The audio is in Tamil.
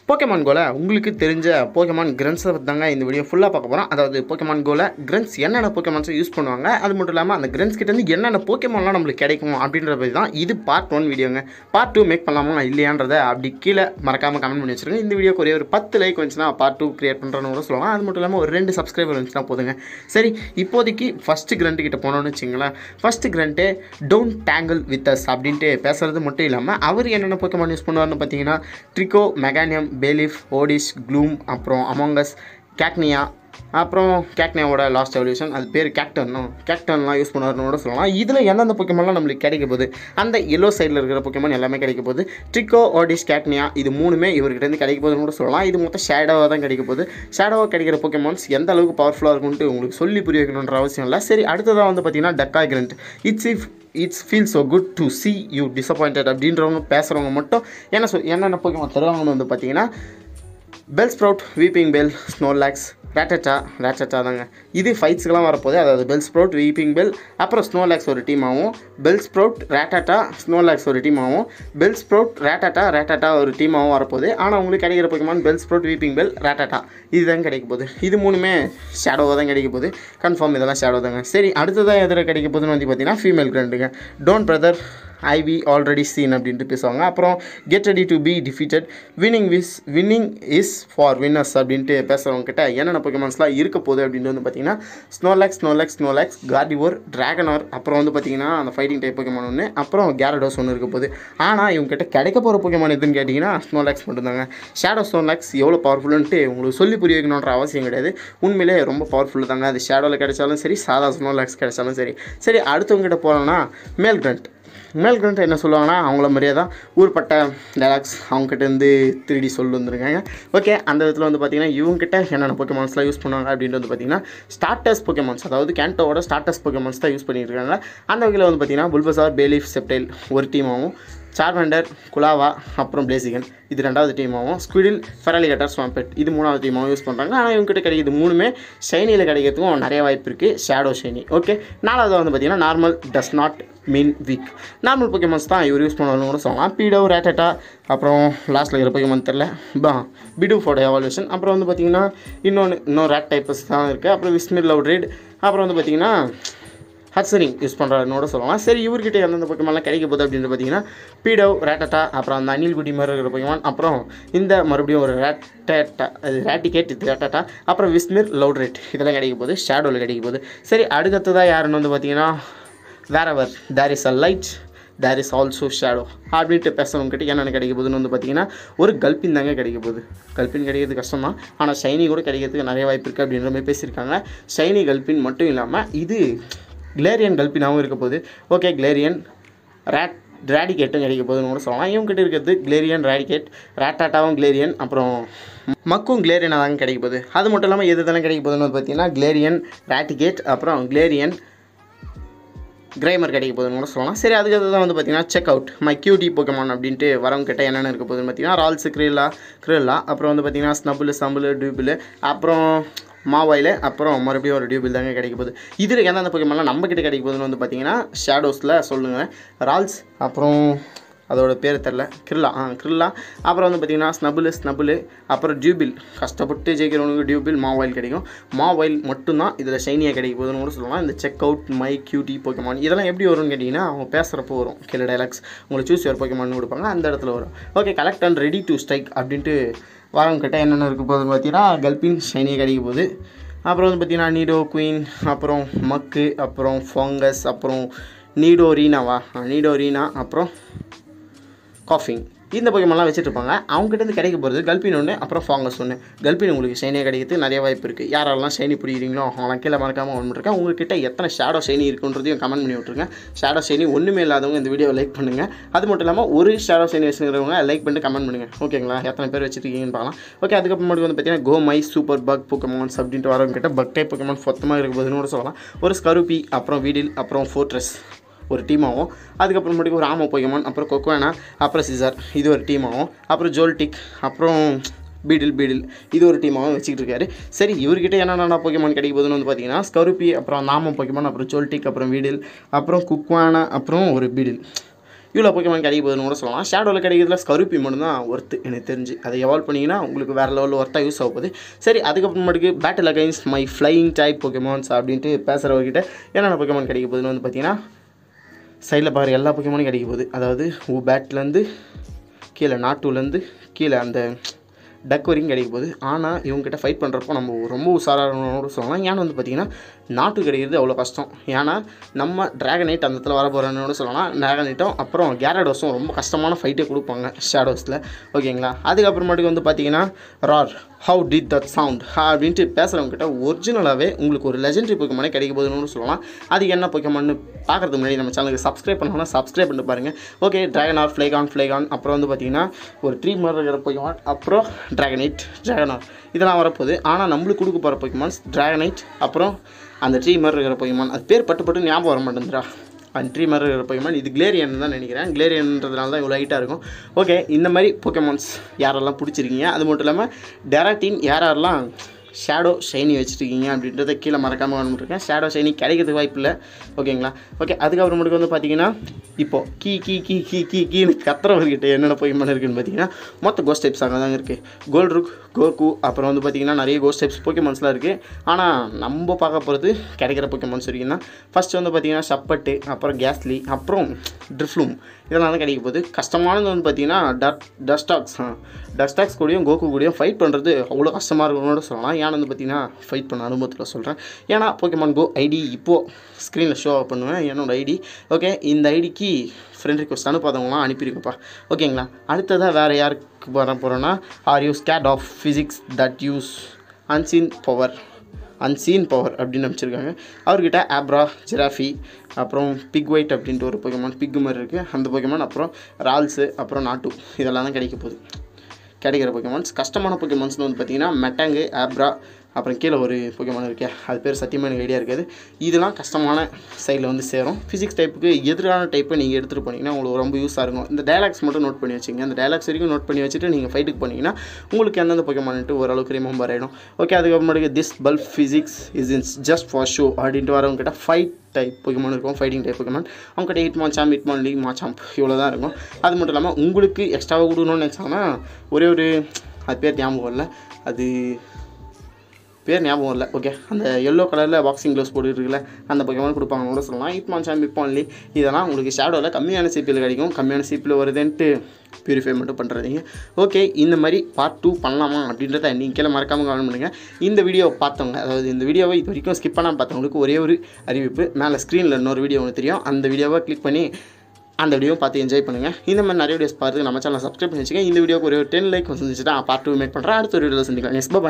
போக்கேமான் கோல உங்களுக்கு தெரிஞ்ச போக்கேமான் கிரன்ஸை பற்றி தாங்க இந்த வீடியோ ஃபுல்லாக பார்க்க போகிறோம் அதாவது போக்கேமான் கோல கிரன்ஸ் என்னென்ன போக்கேமான்ஸை யூஸ் பண்ணுவாங்க அது மட்டும் இல்லாமல் அந்த கிரன்ஸ் கிட்டேருந்து என்னென்ன போக்கேமான்லாம் நம்மளுக்கு கிடைக்கும் அப்படின்ற பற்றி தான் இது பார்ட் ஒன் வீடியோங்க பார்ட் டூ மேக் பண்ணலாமா இல்லையான்றத அப்படி கீழே மறக்காமல் கமெண்ட் பண்ணி வச்சுருங்க இந்த வீடியோக்கு ஒரே ஒரு பத்து லைக் வந்துச்சுன்னா பார்ட் டூ கிரியேட் பண்ணுறேன்னு கூட சொல்லலாம் அது மட்டும் இல்லாமல் ஒரு ரெண்டு சப்ஸ்கிரைபர் வந்துச்சுன்னா போதுங்க சரி இப்போதைக்கு ஃபஸ்ட்டு கிரண்ட் கிட்ட போனோம்னு வச்சுங்களேன் first grunt don't tangle with us அப்படின்ட்டு பேசுறது மட்டும் இல்லாமல் அவர் என்னென்ன போக்கேமான் யூஸ் பண்ணுவார்னு பார்த்தீங்கன்னா ட்ரிகோ மெகானியம் பேலிஃப் ஓடிஸ் க்ளூம் அப்புறம் அமாங்கஸ் கேக்னியா அப்புறம் கேக்னியாவோட லாஸ்ட் எவல்யூஷன் அது பேர் கேக்டனும் கேக்டன்லாம் யூஸ் பண்ணுவார்னு கூட சொல்லலாம் இதில் எந்தெந்த பொக்கேமான்லாம் நம்மளுக்கு கிடைக்க போகுது அந்த எல்லோ சைடில் இருக்கிற பொக்கேமான் எல்லாமே கிடைக்க போகுது ட்ரிக்கோ ஓடிஸ் கேக்னியா இது மூணுமே இவர்கிட்டருந்து கிடைக்க போகுதுன்னு கூட சொல்லலாம் இது மொத்தம் ஷேடோவாக தான் கிடைக்க போகுது ஷேடோவாக கிடைக்கிற பொக்கேமான்ஸ் எந்த அளவுக்கு பவர்ஃபுல்லாக இருக்கும்ட்டு உங்களுக்கு சொல்லி புரிய வைக்கணுன்ற அவசியம் இல்லை சரி அடுத்ததாக வந்து பார்த்தீங்கன்னா டக்காய் grunt it's if it's feel so good to see you disappointed அப்படின்றவங்க பேசுகிறவங்க மட்டும் என்ன சொல் என்னென்ன பொக்கேமான் தருவாங்கன்னு வந்து பார்த்தீங்கன்னா Bellsprout Weepinbell Snorlax Rattata Rattata தாங்க இது ஃபைட்ஸ்க்கெலாம் வரப்போகுது அதாவது பெல் ஸ்ப்ரவுட் வீப்பிங் பெல் அப்புறம் ஸ்னோலாக்ஸ் ஒரு டீம் ஆகும் பெல் ஸ்ப்ரவுட் ரேட்டட்டா ஸ்னோலாக்ஸ் ஒரு டீம் ஆகும் பெல் ஸ்ப்ரவுட் ரேட்டட்டா ரேட்டட்டா ஒரு டீமாகவும் வரப்போகுது ஆனால் உங்களுக்கு கிடைக்கிற Pokemon Bellsprout Weepinbell Rattata இதுதான் கிடைக்க போகுது இது மூணுமே ஷேடோவாக தான் கிடைக்க போகுது கன்ஃபார்ம் இதெல்லாம் ஷேடோ தாங்க சரி அடுத்ததாக எதிர கிடைக்க போகுதுன்னு வந்து பார்த்தீங்கன்னா ஃபீமேல் கிரண்டுங்க don't bother I've already seen அப்படின்ட்டு பேசுவாங்க அப்புறம் get ready to be defeated winning is winning is for winners அப்படின்ட்டு பேசுகிறவங்க கிட்ட என்னென்ன பொக்கேமான்ஸ்லாம் இருக்க போகுது அப்படின்ட்டு வந்து பார்த்தீங்கன்னா Snorlax Snorlax Snorlax Gardevoir Dragonair அப்புறம் வந்து பார்த்தீங்கன்னா அந்த ஃபைட்டிங் டைப் பொக்கேமான் ஒன்று அப்புறம் கேரடோஸ் ஒன்று இருக்க போகுது ஆனால் இவங்க கிட்ட கிடைக்க போகிற பொக்கேமான் எதுன்னு கேட்டிங்கன்னா ஸ்னோலாக்ஸ் மட்டும்தாங்க ஷேடோ ஸ்னோலாக்ஸ் எவ்வளோ பவர்ஃபுல்லுன்ட்டு உங்களுக்கு சொல்லி புரிய வைக்கணுன்ற அவசியம் கிடையாது உண்மையிலே ரொம்ப பவர்ஃபுல் தாங்க அது ஷேடோவில் கிடைச்சாலும் சரி சாதா ஸ்னோலாக்ஸ் கிடைச்சாலும் சரி சரி அடுத்தவங்க கிட்ட போனோம்னா மேல் கிரண்ட் மேல் கிரண்ட் என்ன சொல்லுவாங்கன்னா அவங்கள மாதிரியே தான் ஊர்பட்ட டைலாக்ஸ் அவங்ககிட்டேருந்து திருடி சொல்லி வந்துருக்காங்க ஓகே அந்த விதத்தில் வந்து பார்த்தீங்கன்னா இவங்ககிட்ட என்னென்ன பொக்கேமான்ஸ்லாம் யூஸ் பண்ணுவாங்க அப்படின்ட்டு வந்து பார்த்தீங்கன்னா ஸ்டார்டர்ஸ் பொக்கேமான்ஸ் அதாவது கேண்டோவோட ஸ்டார்டர்ஸ் பொக்கேமான்ஸ் தான் யூஸ் பண்ணிட்டு இருக்காங்க அந்த வகையில் வந்து பார்த்தீங்கன்னா புல்பசார் பேலீஃப் செப்டைல் ஒரு டீமாகவும் சார்வெண்டர் குலாவா அப்புறம் பிளேசிகன் இது ரெண்டாவது டீமாகவும் ஸ்குடில் ஃபெராலிகட்டர் ஸ்வாம்பெட் இது மூணாவது டீமாகவும் யூஸ் பண்ணுறாங்க ஆனால் இவங்ககிட்ட கிடைக்கிது மூணுமே ஷைனியில் கிடைக்கிறதுக்கும் நிறைய வாய்ப்பு இருக்குது ஷேடோ ஷைனி ஓகே நாலாவது வந்து பார்த்தீங்கன்னா normal does not mean weak normal பொக்கேமான்ஸ் தான் இவர் யூஸ் பண்ணுவாங்கன்னு கூட சொல்லலாம் பீடோ ரேட்டட்டா அப்புறம் லாஸ்ட்டில் இருக்கிற பொக்கேமான் தெரில பா பிடூஃபோட எவால்யூஷன் அப்புறம் வந்து பார்த்தீங்கன்னா இன்னொன்று இன்னும் ரேட் டைப்பஸ் தான் இருக்குது அப்புறம் விஸ்மிர் லவ் ரேட் அப்புறம் வந்து பார்த்தீங்கன்னா ஹட்சரிங் யூஸ் பண்ணுறாருன்னு சொல்லலாம் சரி இவர்கிட்ட எந்தெந்த பொக்கேமான்லாம் கிடைக்க போகுது அப்படின்னு பார்த்தீங்கன்னா பீடோ ரேட்டட்டா அப்புறம் அந்த அனில் குடி மாதிரி இருக்கிற பொக்கேமான் அப்புறம் இந்த மறுபடியும் ஒரு ரேட்டட்டா அது ரேட்டிகேட் இது ரேட்டட்டா அப்புறம் விஸ்மிர் லவ் ரேட் இதெல்லாம் கிடைக்க போகுது ஷேடோவில் கிடைக்க போகுது சரி அடுத்ததாக யாருன்னு வந்து பார்த்தீங்கன்னா wherever there is a light there is also shadow அப்படின்ட்டு பேசுகிறவங்க கிட்ட என்னென்ன கிடைக்க போகுதுன்னு வந்து பார்த்தீங்கன்னா ஒரு கல்பின் தாங்க கிடைக்க போகுது கல்பின் கிடைக்கிறது கஷ்டம் தான் ஆனால் ஷைனி கூட கிடைக்கிறதுக்கு நிறைய வாய்ப்பு இருக்குது அப்படின்ற மாதிரி பேசியிருக்காங்க ஷைனி கல்பின் மட்டும் இல்லாமல் இது கிளேரியன் கல்பினாகவும் இருக்க போகுது ஓகே கிளேரியன் ரேட் ரேடிகேட்டும் கிடைக்க போகுதுன்னு கூட சொல்லலாம் இவங்க கிட்ட இருக்கிறது கிளேரியன் ரேடிகேட் ரேட்டாட்டாவும் கிளேரியன் அப்புறம் மக்கும் கிளேரியனாக தாங்க கிடைக்க போகுது அது மட்டும் இல்லாமல் எது இதெல்லாம் கிடைக்க போகுதுன்னு வந்து பார்த்தீங்கன்னா கிளேரியன் ரேட்டிகேட் அப்புறம் கிளேரியன் கிரைமர் கிடைக்க போகுதுன்னு கூட சொல்லலாம் சரி அதுக்கு தான் வந்து பார்த்தீங்கன்னா check out my cutie Pokemon அப்படின்ட்டு வரவங்க கிட்ட என்னென்ன இருக்க போகுதுன்னு பார்த்தீங்கன்னா ரால்ஸ் கிரில்லா கிரில்லா அப்புறம் வந்து பார்த்தீங்கன்னா ஸ்னபுல் சம்புல் டியூபிள் அப்புறம் மாவாயில் அப்புறம் மறுபடியும் ஒரு டியூபிள் தாங்க கிடைக்க போகுது இதில் எந்தெந்த பொக்கேமான்லாம் நம்ம கிட்ட கிடைக்க போகுதுன்னு வந்து பார்த்தீங்கன்னா ஷேடோஸில் சொல்லுங்கள் ரால்ஸ் அப்புறம் அதோட பேர் தெரில கிரில்லா ஆ கிரில்லா அப்புறம் வந்து பார்த்தீங்கன்னா ஸ்னபுல் ஸ்னபுல் அப்புறம் டியூபில் கஷ்டப்பட்டு ஜெயிக்கிறவனுக்கு டியூபில் மாவாயில் கிடைக்கும் மாவாயில் மட்டும்தான் இதில் ஷைனியாக கிடைக்க போகுதுன்னு கூட சொல்லலாம் இந்த check out my cutie Pokemon இதெல்லாம் எப்படி வரும்னு கேட்டிங்கன்னா அவங்க பேசுகிறப்போ வரும் கிள டைலாக்ஸ் உங்களுக்கு சூஸ் யுவர் போக்கமான் கொடுப்பாங்க அந்த இடத்துல வரும் okay collect and ready to strike அப்படின்ட்டு வரவங்க கிட்ட என்னென்ன இருக்க போகுதுன்னு பார்த்தீங்கன்னா கல்பின் ஷைனியாக கிடைக்க போகுது அப்புறம் வந்து பார்த்தீங்கன்னா நீடோ குயின் அப்புறம் மக்கு அப்புறம் ஃபங்கஸ் அப்புறம் நீடோ ரீனாவா நீடோ ரீனா அப்புறம் காஃபிங் இந்த பொக்கமெல்லாம் வச்சுருப்பாங்க அவங்ககிட்ட கிடைக்க போகிறது கல்பின் ஒன்று அப்புறம் ஃபாங்கஸ் ஒன்று கல்பின் உங்களுக்கு ஷைனியாக கிடைக்கிறதுக்கு நிறைய வாய்ப்பு இருக்குது யாரெல்லாம் ஷைனி பிடிக்கிறீங்களோ அவங்களாம் கீழே மறக்காமல் ஒன்று இருக்கேன் உங்ககிட்ட எத்தனை ஷேடோ ஷைனி இருக்குன்றதையும் கமெண்ட் பண்ணி விட்ருங்க ஷேடோ ஷைனி ஒன்றுமே இல்லாதவங்க இந்த வீடியோவை லைக் பண்ணுங்கள் அது மட்டும் இல்லாமல் ஒரு ஷேடோ ஷைனி வச்சுருக்கிறவங்க லைக் பண்ணிட்டு கமெண்ட் பண்ணுங்கள் ஓகேங்களா எத்தனை பேர் வச்சுருக்கீங்கன்னு பார்க்கலாம் ஓகே அதுக்கப்புறம் வந்து பார்த்தீங்கன்னா go my super bug Pokemons அப்படின்ட்டு வரவங்க கிட்ட பக் டைப் பொக்கமான் மொத்தமாக இருக்க போதுன்னு கூட சொல்லலாம் ஒரு ஸ்கருப்பி அப்புறம் வீடில் அப்புறம் ஃபோர்ட்ரஸ் ஒரு டீமாகவும் அதுக்கப்புறமேட்டுக்கு ஒரு ஆமோ பொய்யமான் அப்புறம் கொக்கோனா அப்புறம் சிசார் இது ஒரு டீமாகவும் அப்புறம் ஜோல்டிக் அப்புறம் பீடில் பீடில் இது ஒரு டீமாகவும் வச்சுக்கிட்டு இருக்காரு சரி இவர்கிட்ட என்னென்ன பொக்கமான் கிடைக்க போகுதுன்னு வந்து பார்த்தீங்கன்னா ஸ்கருப்பி அப்புறம் நாமம் பொக்கமான் அப்புறம் ஜோல்டிக் அப்புறம் வீடில் அப்புறம் குக்வானா அப்புறம் ஒரு பீடில் இவ்வளோ போக்கமான் கிடைக்க போகுதுன்னு கூட சொல்லலாம் ஷேடோவில் கிடைக்கிறதுல ஸ்கருப்பி மட்டும் தான் ஒர்த்து எனக்கு தெரிஞ்சு அதை எவால்வ் பண்ணிங்கன்னா உங்களுக்கு வேறு லெவலில் ஒர்த்தாக யூஸ் ஆக போகுது சரி அதுக்கப்புறமேட்டுக்கு battle against my flying type Pokemons அப்படின்ட்டு பேசுகிறவர்கிட்ட என்னென்ன போக்கமான் கிடைக்க போகுதுன்னு வந்து பார்த்தீங்கன்னா சைடில் பாரு எல்லா போக்கமானும் கிடைக்க போகுது அதாவது ஊ பேட்லேருந்து கீழே நாட்டுலேருந்து கீழே அந்த டக் வரைக்கும் கிடைக்க போகுது ஆனால் இவங்ககிட்ட ஃபைட் பண்ணுறப்போ நம்ம ரொம்ப உஷாரானோட சொல்லலாம் ஏன்னா வந்து பார்த்திங்கன்னா நாட்டு கிடைக்கிறது அவ்வளோ கஷ்டம் ஏன்னா நம்ம ட்ராகனைட் அந்த இடத்துல வர போகிறோன்னு சொல்லலாம் ட்ராகனைட்டும் அப்புறம் கேரடோஸும் ரொம்ப கஷ்டமான ஃபைட்டே கொடுப்பாங்க ஷேடோஸில் ஓகேங்களா அதுக்கப்புறமேட்டுக்கு வந்து பார்த்தீங்கன்னா roar how did that sound அப்படின்ட்டு பேசுகிறவங்ககிட்ட ஒரிஜினலாகவே உங்களுக்கு ஒரு லெஜெண்டரி பொக்கமானே கிடைக்க போகுதுன்னு சொல்லலாம் அது என்ன பொக்கமான்னு பார்க்குறதுக்கு முன்னாடி நம்ம சேனலுக்கு சப்ஸ்கிரைப் பண்ணோம்னா சப்ஸ்கிரைப் பண்ணிட்டு பாருங்கள் okay dragon or Flygon Flygon அப்புறம் வந்து பார்த்தீங்கன்னா ஒரு ட்ரீ மாதிரி இருக்கிற பொக்கமான் அப்புறம் ட்ராகனைட் ட்ராகனார் இதெல்லாம் வரப்போகுது ஆனால் நம்மளுக்கு கொடுக்க போகிற பொக்கமான்ஸ் ட்ராகனைட் அப்புறம் அந்த ட்ரீ மாதிரி இருக்கிற பொக்கமான் அது பேர் பட்டு பட்டு ஞாபகம் வர மாட்டேங்குதுடா அந்த ட்ரீ மாதிரி இருக்கிற பொக்கமான் இது கிளேரியன் தான் நினைக்கிறேன் கிளேரியன்றதுனால தான் இவ்வளோ ஹைட்டாக இருக்கும் ஓகே இந்த மாதிரி பொக்கமான்ஸ் யாரெல்லாம் பிடிச்சிருக்கீங்க அது மட்டும் இல்லாமல் டெராட்டின் யார் யாரெல்லாம் ஷேடோ ஷைனி வச்சுருக்கீங்க அப்படின்றத கீழே மறக்காமல் வந்துருக்கேன் ஷேடோ ஷைனி கிடைக்கிறதுக்கு வாய்ப்பு இல்லை ஓகேங்களா ஓகே அதுக்கப்புறமேட்டுக்கு வந்து பார்த்தீங்கன்னா இப்போ கீ கீ கீ கீ கீ கீன்னு கத்துறவர்கிட்ட என்னென்ன போய்மான இருக்குன்னு பார்த்தீங்கன்னா மொத்த கோஸ்ட் டைப்ஸ் அங்கே தாங்க இருக்குது கோல்ட் ருக் கோகு அப்புறம் வந்து பார்த்தீங்கன்னா நிறைய கோஸ்ட் டைப்ஸ் போக்கேமான்ஸ்லாம் இருக்குது ஆனால் நம்ம பார்க்க போகிறது கிடைக்கிற போக்கேமான்ஸ் வரைக்கும் ஃபஸ்ட்டு வந்து பார்த்தீங்கன்னா ஷப்பட்டு அப்புறம் கேஸ்லி அப்புறம் ட்ரிஃப்ளூம் இதெல்லாம் தான் கிடைக்க போகுது கஷ்டமானது வந்து பார்த்தீங்கன்னா டட் டஸ்டாக்ஸ் டஸ்டாக்ஸ் கூடயும் கோகு கூடயும் ஃபைட் பண்ணுறது அவ்வளோ கஷ்டமாக இருக்கும்னு சொல்லலாம் ஏன்னா வந்து பார்த்தீங்கன்னா ஃபைட் பண்ண அனுபவத்தில் சொல்கிறேன் ஏன்னா போக்கேமான் கோ ஐடி இப்போது ஸ்க்ரீனில் ஷோ பண்ணுவேன் என்னோட ஐடி ஓகே இந்த ஐடிக்கு ஃப்ரெண்ட் ரிக்வஸ்ட் அனுப்பாதவங்களாம் அனுப்பியிருக்குப்பா ஓகேங்களா அடுத்ததாக வேறு யாருக்கு வர போகிறோன்னா are you scared of psychics that use unseen power unseen power அப்படின்னு அமைச்சிருக்காங்க அவர்கிட்ட ஆப்ரா ஜிராஃபி அப்புறம் பிக் ஒயிட் அப்படின்ட்டு ஒரு பொக்கமான் பிக் மாதிரி இருக்குது அந்த பொக்கமான் அப்புறம் ரால்ஸு அப்புறம் நாட்டு இதெல்லாம் தான் கிடைக்க போகுது கிடைக்கிற பொக்கமான்ஸ் கஷ்டமான பொக்கமான்ஸ்னு வந்து பார்த்தீங்கன்னா மெட்டாங்கு ஆப்ரா அப்புறம் கீழே ஒரு பொக்கமான் இருக்கே அது பேர் சத்தியமாக எனக்கு ஐடியா இருக்காது இதெல்லாம் கஷ்டமான சைடில் வந்து சேரும் ஃபிசிக்ஸ் டைப்புக்கு எதிரான டைப்பை நீங்கள் எடுத்துகிட்டு போனீங்கன்னா உங்களுக்கு ரொம்ப யூஸாக இருக்கும் இந்த டைலாக்ஸ் மட்டும் நோட் பண்ணி வச்சுங்க அந்த டைலாக்ஸ் வரைக்கும் நோட் பண்ணி வச்சுட்டு நீங்கள் ஃபைட்டுக்கு போனீங்கன்னா உங்களுக்கு எந்தெந்த பொக்கமான்ட்டு ஓரளவுக்கு ரிமெம்பர் ஆகிடும் ஓகே அதுக்கப்புறமேட்டுக்கு திஸ் பல்ப் physique isn't just for show அப்படின்ட்டு வரவங்க கிட்ட ஃபைட் டைப் பொக்கமான் இருக்கும் ஃபைட்டிங் டைப் பொக்கமான் அவங்ககிட்ட Hitmonchan Hitmonlee Machamp இவ்வளோ தான் இருக்கும் அது மட்டும் இல்லாமல் உங்களுக்கு எக்ஸ்ட்ராவாக கொடுக்கணும்னு நினச்சாங்கன்னா ஒரே ஒரு அது பேர் ஞாபகம் இல்லை அது பேர் ஞாபகம் இல்லை ஓகே அந்த எல்லோ கலரில் பாக்ஸிங் க்ளவுஸ் போட்டுருக்குல்ல அந்த பக்கமாக கொடுப்பாங்க கூட சொல்லலாம் இட்மான் சாம் இப்பான்லி இதெல்லாம் உங்களுக்கு ஷேடோவில் கம்மியான சிபியில் கிடைக்கும் கம்மியான சிபியில் வருதுன்ட்டு பியூரிஃபை மட்டும் பண்ணுறதீங்க ஓகே இந்த மாதிரி பார்ட் டூ பண்ணலாமா அப்படின்றத நீங்கள் கீழே மறக்காமல் கவனம் பண்ணுங்கள் இந்த வீடியோ பார்த்தவங்க அதாவது இந்த வீடியோவை இது வரைக்கும் ஸ்கிப் பண்ணாமல் பார்த்தவங்களுக்கு ஒரே ஒரு அறிவிப்பு மேலே ஸ்க்ரீனில் இன்னொரு வீடியோ ஒன்று தெரியும் அந்த வீடியோவை கிளிக் பண்ணி அந்த வீடியோ பார்த்து என்ஜாய் பண்ணுங்கள் இந்த மாதிரி நிறைய வீடியோஸ் பார்த்து நம்ம சேனல் சப்ஸ்கிரைப் பண்ணி வச்சுக்கோங்க இந்த வீடியோக்கு ஒரு டென் லைக் வந்துச்சுன்னா பார்ட் டூ மேக் பண்ணுறேன் அடுத்த ஒரு வீடியோவில் சந்திக்கலாம் நெக்ஸ்ட் பாய்